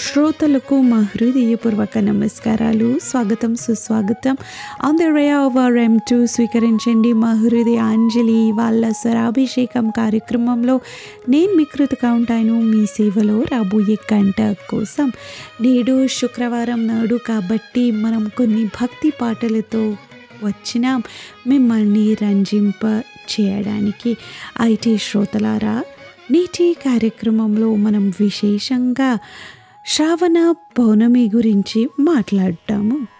శ్రోతలకు మా హృదయపూర్వక నమస్కారాలు స్వాగతం సుస్వాగతం on the ray over M to స్వీకరించండి మా హృదయ అంజలి వాళ్ళ స్వరాభిషేకం కార్యక్రమంలో నేను మీ కృతగా ఉంటాను మీ సేవలో రాబోయే గంట కోసం నేడు శుక్రవారం నాడు కాబట్టి మనం కొన్ని భక్తి పాటలతో వచ్చినాం మిమ్మల్ని రంజింప చేయడానికి ఐటీ శ్రోతలారా నేటి కార్యక్రమంలో మనం విశేషంగా శ్రావణ పౌర్ణమి గురించి మాట్లాడతాము